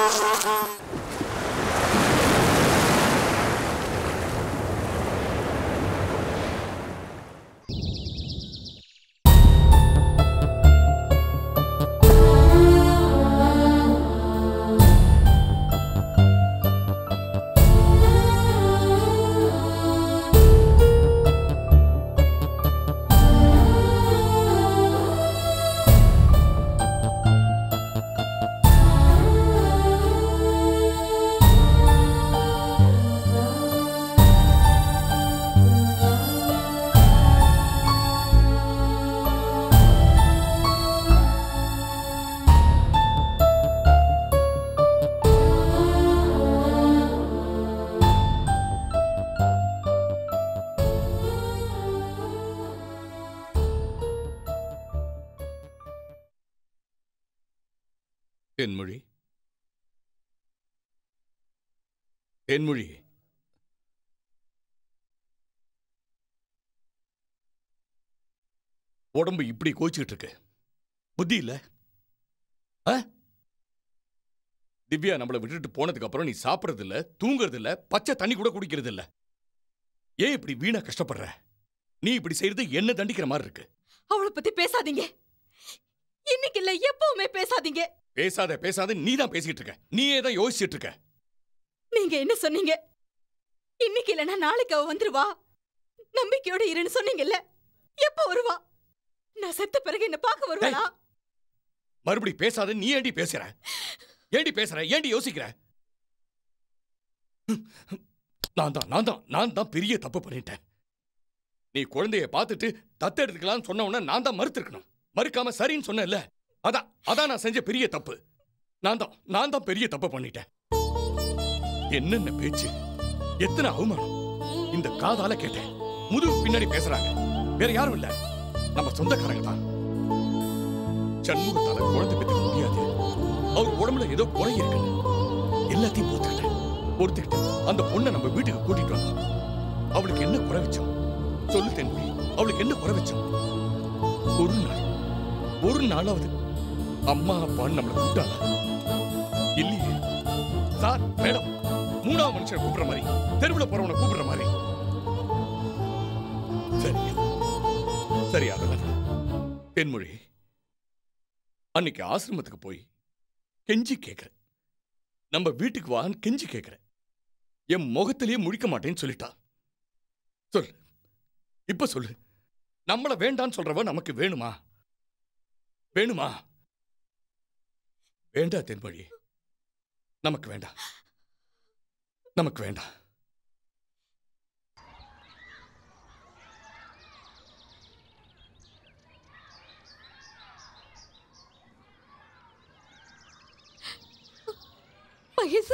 தென்மொழி தென்மொழி உடம்பு இப்படி கோச்சிக்கிட்டு இருக்கு புத்தி இல்ல ஆ? திவ்யா நம்மளை விட்டுட்டு போனதுக்கு அப்புறம் நீ சாப்பிடுறது இல்ல தூங்குறது இல்ல பச்சை தண்ணி கூட குடிக்கிறது இல்ல ஏன் இப்படி வீணா கஷ்டப்படுற நீ இப்படி செய்யறது என்ன தண்டிக்கிற மாதிரி இருக்கு அவளை பத்தி பேசாதீங்க இன்னைக்கு இல்ல எப்பவுமே பேசாதீங்க பேசாத பேசாத நீ தான் பேசிட்டு இருக்க நீயே தான் யோசிச்சுட்டு இருக்க நீங்க என்ன சொன்னீங்க இன்னைக்கு இல்லனா நாளைக்கு அவ வந்துருவா நம்பிக்கையோட இருன்னு சொன்னீங்கல்ல எப்ப வருவா நான் செத்த பிறகு என்ன பார்க்க வருவாளா மறுபடி பேசாத நீ ஏண்டி பேசுற ஏண்டி பேசுற ஏண்டி யோசிக்கிற நான் தான் நான் தான் நான் தான் பெரிய தப்பு பண்ணிட்டேன் நீ குழந்தைய பார்த்துட்டு தத்து எடுத்துக்கலாம்னு சொன்ன உடனே நான் தான் மறுத்திருக்கணும் மறுக்காம சரின்னு சொன்னேன்ல அதான் அதான் நான் செஞ்ச பெரிய தப்பு நான் தான் நான் தான் பெரிய தப்பு பண்ணிட்டேன் என்னென்ன பேச்சு எத்தனை அவமானம் இந்த காதால கேட்டேன் முதுகு பின்னாடி பேசுறாங்க வேற யாரும் இல்ல நம்ம சொந்தக்காரங்க தான் சண்முகத்தால குழந்தை பெற்றுக்க முடியாது அவர் உடம்புல ஏதோ குறை இருக்குன்னு எல்லாத்தையும் பொறுத்துக்கிட்டேன் பொறுத்துக்கிட்டு அந்த பொண்ணை நம்ம வீட்டுக்கு கூட்டிட்டு வந்தோம் அவளுக்கு என்ன குறை வச்சோம் சொல்லு தென்மொழி அவளுக்கு என்ன குறை வச்சோம் ஒரு நாள் ஒரு நாளாவது அம்மா அப்பான்னு நம்மளை கூப்பிட்டாங்க இல்லையே சார் மேடம் மூணாவது மனுஷன் கூப்பிடுற மாதிரி தெருவுல போறவனை கூப்பிடுற மாதிரி சரி சரி அதெல்லாம் தென்மொழி அன்னைக்கு ஆசிரமத்துக்கு போய் கெஞ்சி கேட்கிறேன் நம்ம வீட்டுக்கு வான்னு கெஞ்சி கேட்கிறேன் என் முகத்திலேயே முழிக்க மாட்டேன்னு சொல்லிட்டா சொல்லு இப்ப சொல்லு நம்மள வேண்டான்னு சொல்றவ நமக்கு வேணுமா வேணுமா வேண்டா தென்மொழி நமக்கு வேண்டாம் நமக்கு வேண்டாம் மகேஷ்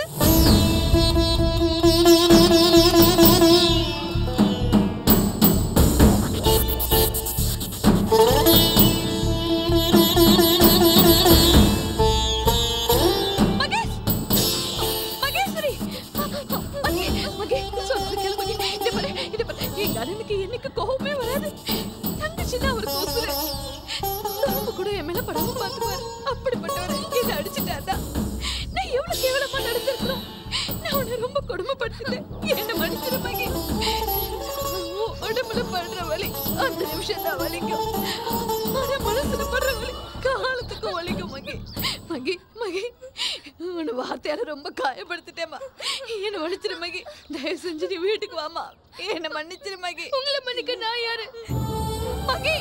மகேஷ் மகேஸ்வரி மகே மகே சொல்றது கேளு மகே இத பாரு இத பாரு எங்க அண்ணனுக்கு என்னைக்கு கோவமே வராது தங்கச்சின்னா அவருக்கு உசுரு ரொம்ப கூட என் மேல படாம பாத்துக்குவாரு அப்படிப்பட்டவரை இதை அடிச்சுட்டாதான் நான் எவ்வளவு கேவலமா நடந்திருக்கணும் நான் உன்னை ரொம்ப கொடுமைப்படுத்திட்டேன் என்ன மன்னிச்சிரு மகே உன் உடம்புல படுற வலி அந்த நிமிஷம் தான் வலிக்கும் ஆனா மனசுல படுற வலி காலத்துக்கு வலிக்கும் மகே மகி மகி உன்னை வார்த்தையால ரொம்ப காயப்படுத்திட்டேமா என்ன மன்னிச்சிரு மகி தயவு செஞ்சு நீ வீட்டுக்கு வாமா என்ன மன்னிச்சிரு மகி உங்களை மன்னிக்க நான் யாரு மகி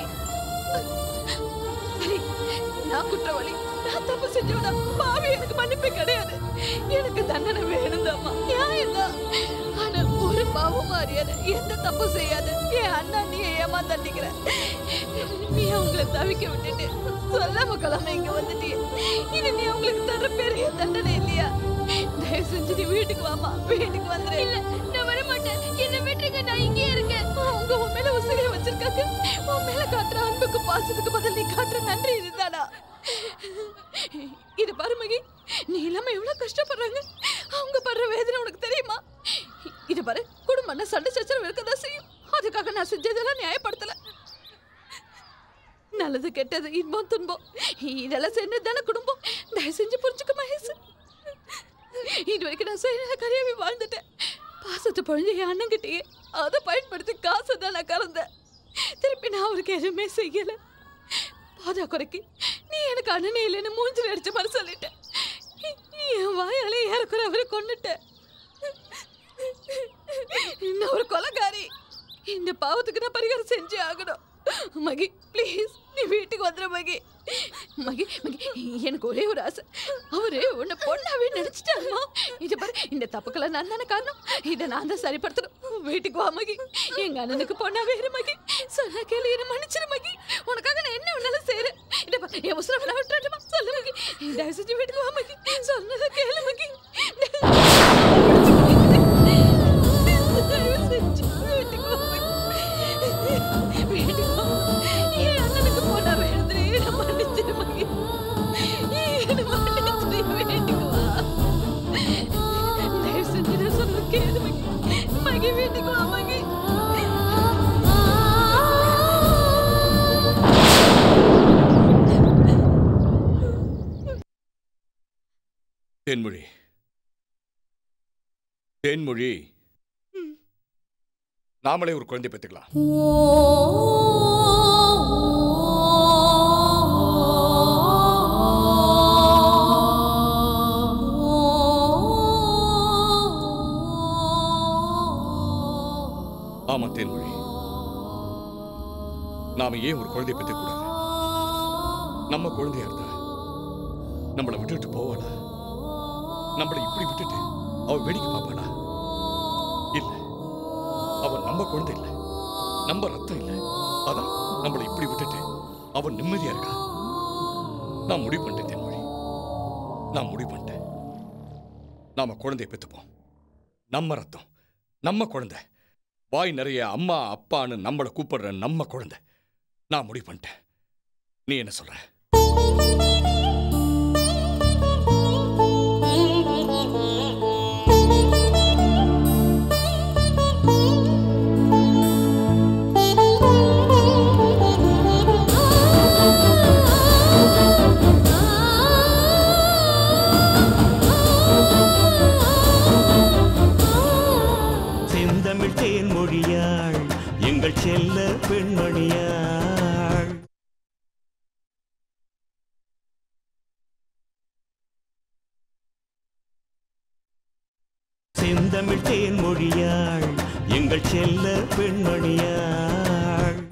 சரி நான் குற்றவாளி நான் தப்பு செஞ்சவனா பாவி எனக்கு மன்னிப்பே கிடையாது எனக்கு தண்டனை வேணும் தாம்மா நியாயம் தான் ஆனா ஒரு பாவம் அறியாத எந்த தப்பு செய்யாத என் அண்ணா நீ ஏமா தண்டிக்கிற நீ அவங்கள தவிக்க விட்டுட்டு சொல்லாம கிளம்ப இங்க வந்துட்டியே இது நீ அவங்களுக்கு தர பெரிய தண்டனை இல்லையா தயவு செஞ்சு நீ வீட்டுக்கு வாமா வீட்டுக்கு வந்துரு இல்ல நான் வர மாட்டேன் என்ன விட்டுருங்க நான் இங்கே இருக்கேன் அவங்க உன் மேல உசிரியை வச்சிருக்காங்க உன் மேல காட்டுற அன்புக்கு பாசத்துக்கு பதில் நீ காட்டுற நன்றி இதுதானா இது பாரு மகி நீ இல்லாம எவ்வளவு கஷ்டப்படுறாங்க அவங்க படுற வேதனை உனக்கு தெரியுமா இது பாரு குடும்பம்னா சண்டை சச்சரவு இருக்கதான் செய்யும் அதுக்காக நான் செஞ்சதெல்லாம் நியாயப்படுத்தல நல்லது கெட்டது இன்பம் துன்பம் இதெல்லாம் சேர்ந்து தானே குடும்பம் தயவு செஞ்சு புரிஞ்சுக்க மகேஷ் இது வரைக்கும் நான் செய்யற கரையாவே வாழ்ந்துட்டேன் பாசத்தை பொழிஞ்ச என் அண்ணன்கிட்டயே அதை பயன்படுத்தி காசை தான் நான் கலந்தேன் திருப்பி நான் அவருக்கு எதுவுமே செய்யல பாதா குறைக்கு நீ எனக்கு அண்ணனே இல்லைன்னு மூஞ்சில் அடிச்ச மாதிரி சொல்லிட்டேன் நீ என் வாயாலே ஏறக்குற அவரை கொண்டுட்ட இன்னும் ஒரு கொலைகாரி இந்த பாவத்துக்கு நான் பரிகாரம் செஞ்சே ஆகணும் மகி ப்ளீஸ் நீ வீட்டுக்கு வந்துடு மகி மகி மகி எனக்கு ஒரே ஒரு ஆசை அவரு உன்னை பொண்ணாவே நினைச்சிட்டாருமா இது பாரு இந்த தப்புக்கெல்லாம் நான் தானே காரணம் இதை நான் தான் சரிப்படுத்தணும் வீட்டுக்கு வா மகி எங்க அண்ணனுக்கு பொண்ணாவே இரு மகி சொன்னா கேளு என்ன மன்னிச்சிரு மகி உனக்காக நான் என்ன வேணாலும் செய்யறேன் இதை பாரு என் உசுரம் நான் விட்டுறட்டுமா சொல்லு மகி தயவு செஞ்சு வீட்டுக்கு வா மகி சொன்னதை கேளு மகி தயவு செஞ்சு வீட்டுக்கு வா மகி வீட்டுக்கு வா. என் அண்ணனுக்கு பொண்ணாவே எழுதுறே என்ன மன்னிச்சிரு மகி என்ன மன்னிச்சிரு வீட்டுக்கு வா தயவு செஞ்சு நான் சொன்னதை கேளு மகி மகி வீட்டுக்கு வா மகி தேன்மொழி தேன்மொழி நாமளே ஒரு குழந்தை பெற்றுக்கலாம் ஆமா தேன்மொழி நாம ஏன் ஒரு குழந்தையை பெற்றுக்கூடாது நம்ம குழந்தையா இருந்தா நம்மளை விட்டுட்டு போவாளா நம்மளை இப்படி விட்டுட்டு அவ வேடிக்கை பார்ப்பாளா இல்ல அவன் நம்ம குழந்தை இல்ல நம்ம ரத்தம் இல்ல அதான் நம்மளை இப்படி விட்டுட்டு அவன் நிம்மதியா இருக்கா நான் முடிவு பண்ணிட்டேன் தென்மொழி நான் முடிவு பண்ணிட்டேன் நாம குழந்தையை பெத்துப்போம் நம்ம ரத்தம் நம்ம குழந்தை வாய் நிறைய அம்மா அப்பான்னு நம்மளை கூப்பிடுற நம்ம குழந்தை நான் முடிவு பண்ணிட்டேன் நீ என்ன சொல்ற செந்தமிழ் தேன்மொழியாள் எங்கள் செல்ல பெண்மணியாள் செந்தமிழ் தேன்மொழியாள் எங்கள் செல்ல பெண்மணியாள்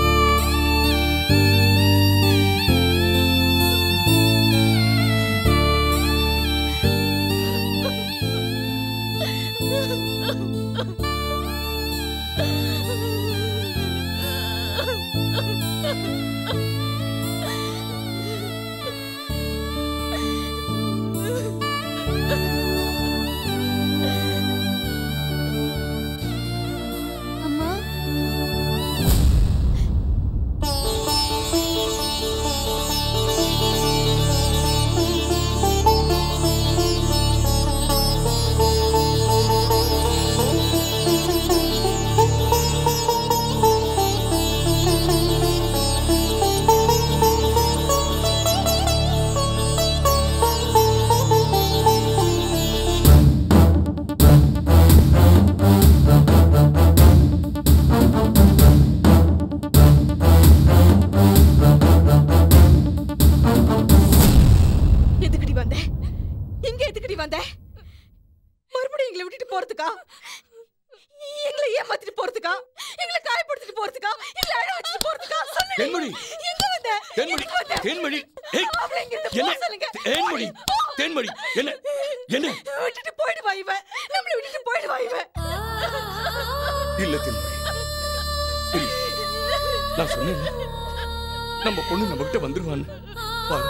அம்மா எதுக்குடி வந்த இங்க எதுக்குடி வந்த மறுபடியும் எங்களை விட்டுட்டு போறதுக்கா எங்களை ஏமாத்திட்டு போறதுக்கா எங்களை காயப்படுத்திட்டு போறதுக்கா எங்களை அழ வச்சுட்டு போறதுக்கா சொல்லுடி. தென்மொழி எங்க வந்த தென்மொழி எதுக்கு வந்த? தென்மொழி ஏய், அவளை இங்க இருந்து என்ன போக சொல்லுங்க. தேன்மொழி தேன்மொழி என்ன என்ன விட்டுட்டு போயிடுவா இவன் நம்மள விட்டுட்டு போயிடுவா இவன் இல்ல தென்மொழி இல்ல நான் சொன்னேன் நம்ம பொண்ணு நம்ம கிட்ட வந்துருவான்னு பாரு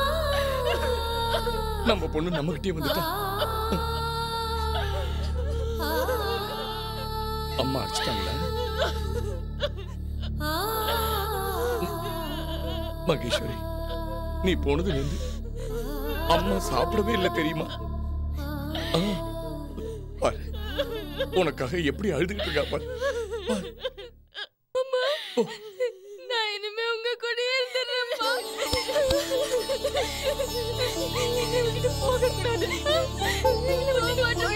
நம்ம பொண்ணு நம்ம கிட்டே வந்துட்டா அம்மா அடிச்சிட்டாங்களா மகேஸ்வரி நீ போனதுல இருந்து அம்மா சாப்பிடவே இல்லை தெரியுமா ஆ, பாரு உனக்காக எப்படி அழுதுகிட்டு இருக்கா பாரு பாரு. நான் இனிமே உங்க கூடயே இருந்துடுறேன்ப்பா எங்களை விட்டுட்டு போக கூடாது எங்களை விட்டுட்டு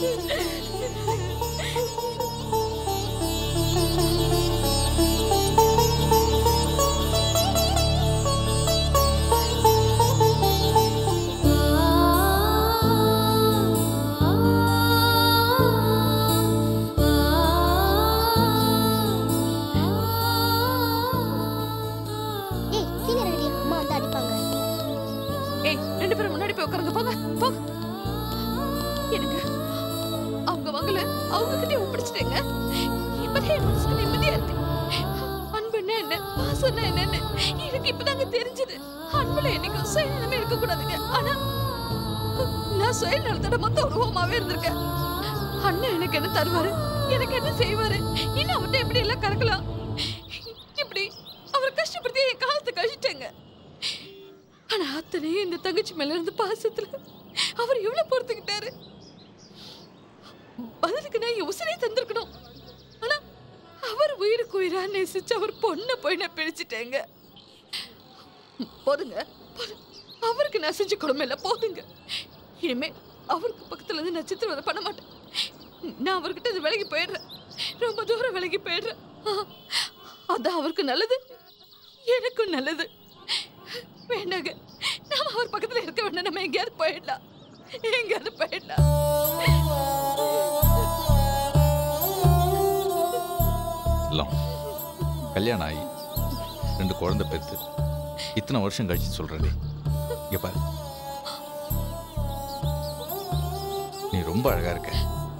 ஏய் சீக்கிரம் ரெடி அம்மா வந்து அடிப்பாங்க ஏய் ரெண்டு பேரும் முன்னாடி போய் உட்காருங்க போங்க போங்க எனக்கு அவங்க வாங்கல அவங்க கிட்டே ஒப்படைச்சிட்டேங்க இப்பதான் என் மனசுக்கு நிம்மதியா இருக்கு அன்புன்னா என்ன பாசம்னா என்னன்னு எனக்கு இப்பதாங்க தெரிஞ்சது அன்புல என்னைக்கும் சுயநலமே இருக்க கூடாதுங்க ஆனா நான் சுயநலத்தோட மொத்த உருவமாவே இருந்திருக்கேன் அண்ணன் எனக்கு என்ன தருவாரு எனக்கு என்ன செய்வாரு இன்னும் அவர்கிட்ட எப்படி எல்லாம் கறக்கலாம் இப்படி அவர் கஷ்டப்படுத்தி என் காலத்தை கழிச்சிட்டேங்க ஆனா அத்தனையும் இந்த தங்கச்சி மேல இருந்து பாசத்துல அவர் எவ்வளவு பொறுத்துக்கிட்டாரு பதிலுக்கு நான் என் உசிரை தந்திருக்கணும் ஆனா அவர் உயிருக்கு உயிரா நேசிச்சு அவர் பொண்ணை போய் நான் பிரிச்சுட்டேங்க போதுங்க போதும். அவருக்கு நான் செஞ்ச கொடுமை இல்லை போதுங்க இனிமே அவருக்கு பக்கத்துல இருந்து நான் சித்திரவதை பண்ண மாட்டேன் நான் அவர்கிட்ட இருந்து விலகி போயிடுறேன் ரொம்ப தூரம் விலகி போயிடுறேன் ஆ, அதான் அவருக்கு நல்லது எனக்கும் நல்லது வேண்டாங்க நாம அவர் பக்கத்துல இருக்க வேண்டாம் நம்ம எங்கேயாவது போயிடலாம் எங்கேயாவது போயிடலாம் எல்லாம் கல்யாணம் ஆகி ரெண்டு குழந்தை பெற்று இத்தனை வருஷம் கழிச்சு சொல்றேன் இங்க பாரு நீ ரொம்ப அழகா இருக்க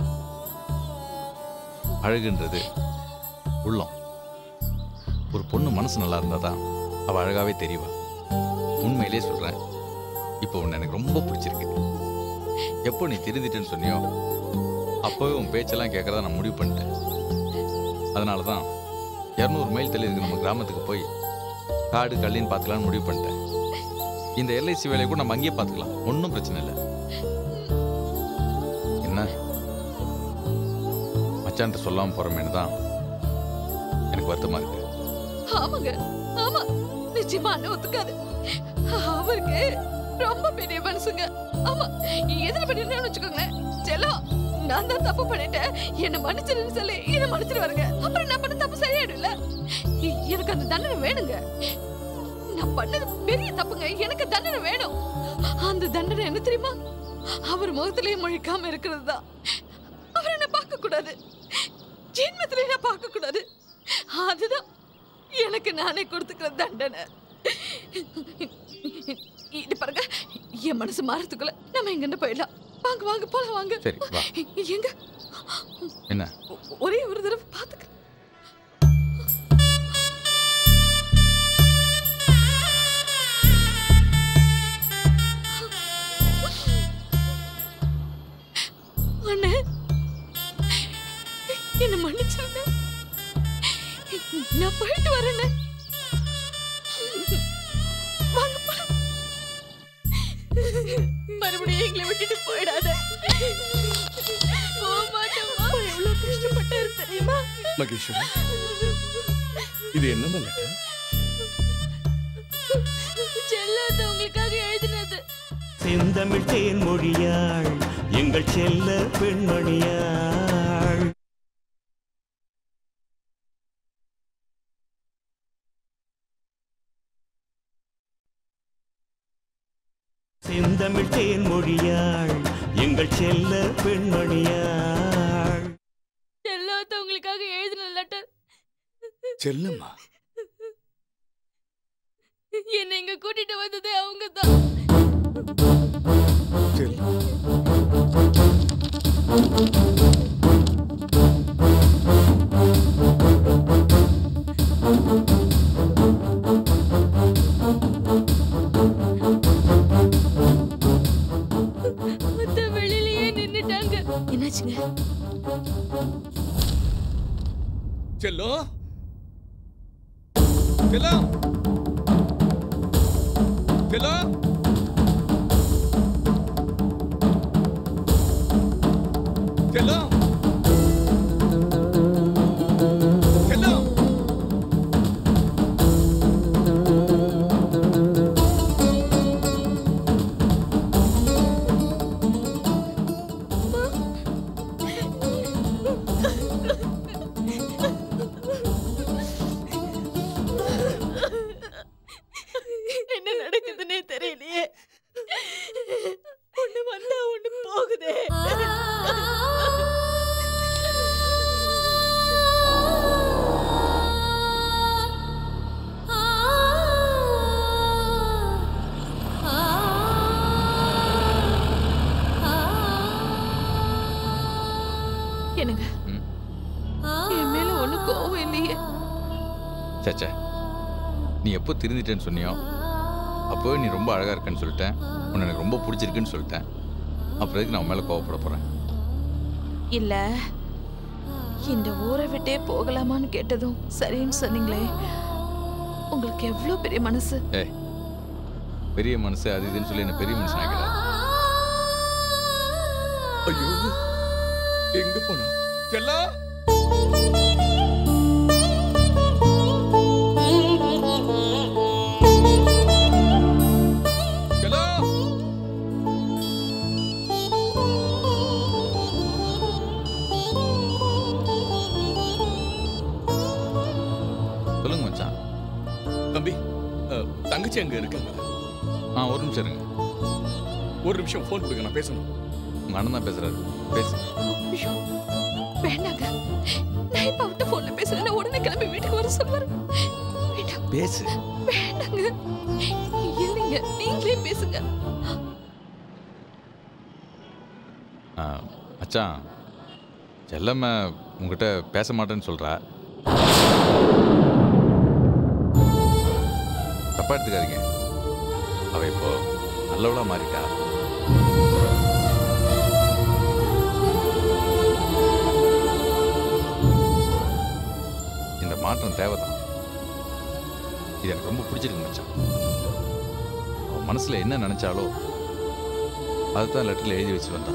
அழகுன்றது உள்ளம் ஒரு பொண்ணு மனசு நல்லா இருந்தா தான் அவ அழகாவே தெரியவா உண்மையிலேயே சொல்றேன் இப்போ உன்னை எனக்கு ரொம்ப பிடிச்சிருக்கு எப்போ நீ திருந்திட்டேன்னு சொன்னியோ அப்போவே உன் பேச்செல்லாம் கேட்கறதா நான் முடிவு பண்ணிட்டேன் அதனால தான் இரநூறு மைல் தள்ளி இருக்க நம்ம கிராமத்துக்கு போய் காடு கல்லின்னு பார்த்துக்கலாம்னு முடிவு பண்ணிட்டேன் இந்த எல்ஐசி வேலையை கூட நம்ம அங்கேயே பார்த்துக்கலாம் ஒன்றும் பிரச்சனை இல்லை என்ன மச்சான்ட்ட சொல்லாமல் போகிறோமேனு தான் எனக்கு வருத்தமாக இருக்கு ஆமாங்க ஆமா நிச்சயமா அண்ணன் ஒத்துக்காது அவருக்கு ரொம்ப பெரிய மனசுங்க ஆமா எதிர பண்ணிருந்தேன்னு வச்சுக்கோங்களேன் செல்லம் நான் தான் தப்பு பண்ணிட்டேன் என்ன மன்னிச்சிருன்னு சொல்லி என்ன மன்னிச்சிட்டு வருங்க அப்புறம் நான் பண்ண தப்பு சரியாயிடும்ல எ- எனக்கு அந்த தண்டனை வேணுங்க நான் பண்ணது பெரிய தப்புங்க எனக்கு தண்டனை வேணும் அந்த தண்டனை என்ன தெரியுமா அவர் முகத்திலேயே முழிக்காம இருக்கிறது தான் அவர் என்ன பார்க்க கூடாது ஜென்மத்திலே நான் பார்க்க கூடாது அதுதான் எனக்கு நானே கொடுத்துக்கிற தண்டனை இது பாருங்க என் மனசு மாறத்துக்குள்ள நம்ம எங்க போயிடலாம் வாங்க வாங்க போலாம் வாங்க சரி, வா. எங்க என்ன ஒ- ஒரே ஒரு தடவை பாத்துக்கிறேன் அண்ணே என்ன மன்னிச்சிருங்க நான் போயிட்டு வரேண்ணே வாங்க போலாம் மறுபடியும் எங்களை விட்டுட்டு போயிடாத போக மாட்டோமா எவ்வளவு கஷ்டப்பட்டாரு தெரியுமா மகேஸ்வரி இது என்னம்மா லெட்டர் செல்லாத உங்களுக்காக எழுதினது செந்தமிழ் தேன்மொழியாள் எங்கள் செல்ல பெண்மணியாள் செந்தமிழ் தேன்மொழியாள் எங்கள் செல்ல பெண்மணியாள் செல்லாத உங்களுக்காக எழுதின லெட்டர் செல்லம்மா என்னை இங்க கூட்டிட்டு வந்ததே அவங்க தான் செல் மத்த வெளியிலயே நின்னுட்டாங்க என்னாச்சுங்க செல்லம் செல்லம் செல்லம் செல்லம் செல்லம் தெரியலையே ஒண்ணு வந்தா ஒண்ணு போகுதே என்னங்க ம். என் மேல ஒண்ணு கோவம் இல்லையே சேச்சே நீ எப்போ திருந்திட்டேன்னு சொன்னியோ அப்போவே நீ ரொம்ப அழகாக இருக்கேன்னு சொல்லிட்டேன் உன்னை எனக்கு ரொம்ப பிடிச்சிருக்குன்னு சொல்லிட்டேன் அப்புறம் எதுக்கு நான் உன் மேலே கோவப்பட போகிறேன் இல்ல இந்த ஊரை விட்டே போகலாமான்னு கேட்டதும் சரின்னு சொன்னீங்களே உங்களுக்கு எவ்வளவு பெரிய மனசு ஏய் பெரிய மனசு அது இதுன்னு சொல்லி என்ன பெரிய மனுஷன் ஆக்கிடாது ஐயோ எங்க போனா செல்லா செல்லா சொல்லுங்க மச்சான் தம்பி அஹ், தங்கச்சி அங்க இருக்காங்க ஆ ஒரு நிமிஷம் இருங்க ஒரு நிமிஷம் ஃபோன் கொடுங்க நான் பேசணும் உங்கள் அண்ணன் தான் பேசுகிறாரு பேசு ஐயோ, வேண்டாங்க நான் இப்ப அவர்கிட்ட போன்ல பேசுறேன் உடனே கிளம்பி வீட்டுக்கு வர சொல்லுவாரு வேண்டாம் பேசு வேண்டாங்க இல்லைங்க நீங்களே பேசுங்க ஆ, மச்சான் செல்லம்மா உங்ககிட்ட பேச மாட்டேன்னு சொல்கிறா தப்பா எடுத்துக்காதீங்க அவ இப்போ நல்லவளா மாறிட்டா இந்த மாற்றம் தேவைதான் இது எனக்கு ரொம்ப பிடிச்சிருக்கு மச்சான் அவன் மனசுல என்ன நினைச்சாலோ அதுதான் லெட்டரில் எழுதி வச்சு வந்தான்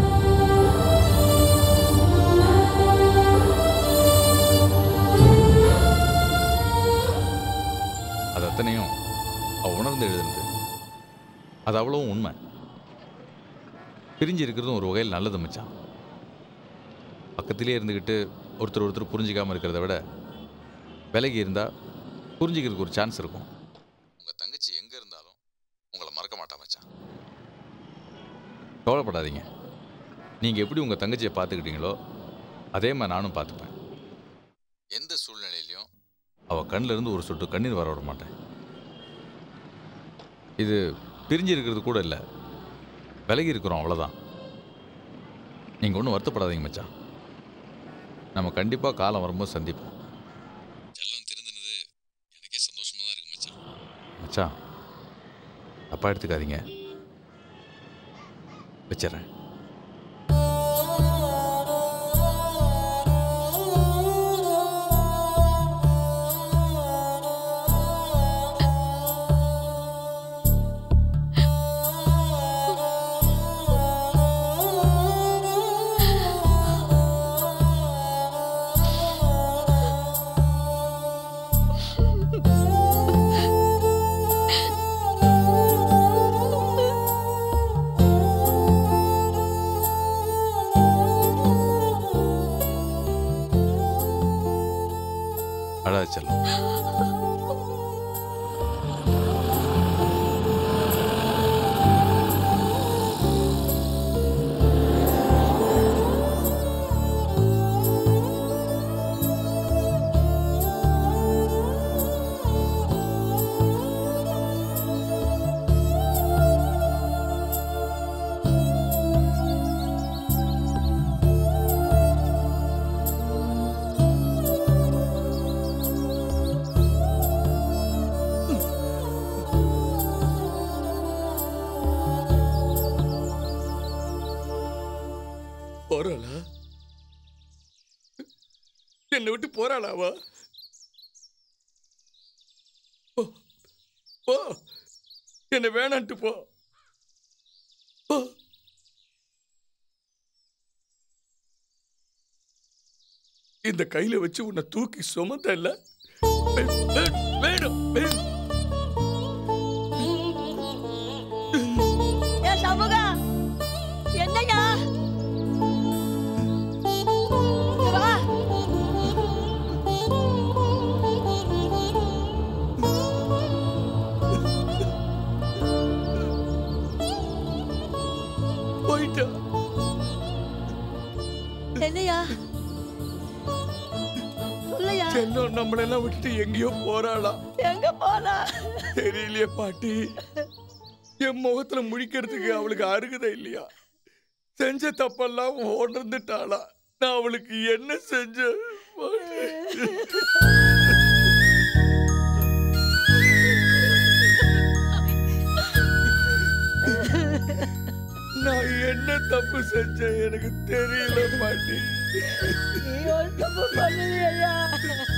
அது அத்தனையும் அவ உணர்ந்து எழுதுனது அது அவ்வளவும் உண்மை பிரிஞ்சு இருக்கிறதும் ஒரு வகையில் நல்லது மச்சான் பக்கத்திலே இருந்துக்கிட்டு ஒருத்தர் ஒருத்தர் புரிஞ்சிக்காம இருக்கிறத விட விலகி இருந்தால் புரிஞ்சுக்கிறதுக்கு ஒரு சான்ஸ் இருக்கும் உங்கள் தங்கச்சி எங்கே இருந்தாலும் உங்களை மறக்க மாட்டா மச்சான் கவலைப்படாதீங்க நீங்கள் எப்படி உங்கள் தங்கச்சியை பார்த்துக்கிட்டீங்களோ அதே மாதிரி நானும் பார்த்துப்பேன் எந்த சூழ்நிலையிலையும் அவள் கண்ணில் இருந்து ஒரு சொட்டு கண்ணீர் வர விட மாட்டேன் இது பிரிஞ்சு இருக்கிறது கூட இல்லை விலகி இருக்கிறோம் அவ்வளோதான் நீங்கள் ஒன்றும் வருத்தப்படாதீங்க மச்சான் நம்ம கண்டிப்பாக காலம் வரும்போது சந்திப்போம் செல்லம் திருந்தினது எனக்கே சந்தோஷமாக தான் இருக்கு மச்சான் மச்சான் தப்பா எடுத்துக்காதீங்க வச்சிடுறேன் அழாத செல்லம் போறாளா என்னை விட்டு போறாளா அவ போ போ என்னை வேணான்ட்டு போ போ இந்த கையில வச்சு உன்னை தூக்கி சுமந்த இல்ல வே- வே- வேணும் வேணும் ஏ சமூகா என்னையா இங்க வா போயிட்டா என்னையா சொல்லையா செல்லம் நம்மளெல்லாம் விட்டுட்டு எங்கேயோ போறாளா எங்க போனா தெரியலையே பாட்டி என் முகத்துல முழிக்கிறதுக்கு அவளுக்கு அருகதை இல்லையா செஞ்ச தப்பெல்லாம் உணர்ந்துட்டாளா நான் அவளுக்கு என்ன செஞ்சேன் நான் என்ன தப்பு செஞ்சேன் எனக்கு தெரியல பாட்டி நீ ஒரு தப்பு பண்ணலையா